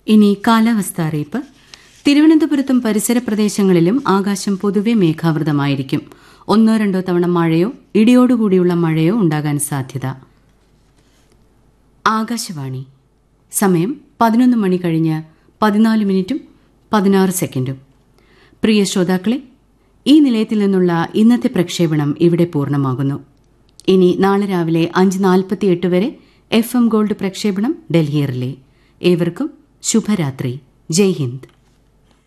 ഇനി കാലാവസ്ഥ അറിയിപ്പ് തിരുവനന്തപുരത്തും പരിസര പ്രദേശങ്ങളിലും ആകാശം പൊതുവെ മേഘാവൃതമായിരിക്കും ഒന്നോ രണ്ടോ തവണ മഴയോ ഇടിയോടുകൂടിയുള്ള മഴയോ ഉണ്ടാകാൻ സാധ്യത ആകാശവാണി സമയം പതിനൊന്ന് മണി കഴിഞ്ഞ് പതിനാല് മിനിറ്റും പതിനാറ് സെക്കൻഡും പ്രിയ ശ്രോതാക്കളെ ഈ നിലയത്തിൽ നിന്നുള്ള ഇന്നത്തെ പ്രക്ഷേപണം ഇവിടെ പൂർണ്ണമാകുന്നു ഇനി നാളെ രാവിലെ അഞ്ച് നാൽപ്പത്തിയെട്ട് വരെ എഫ് എം ഗോൾഡ് പ്രക്ഷേപണം ഡൽഹിയറിലെ ഏവർക്കും ശുഭരാത്രി ജയ് ഹിന്ദ്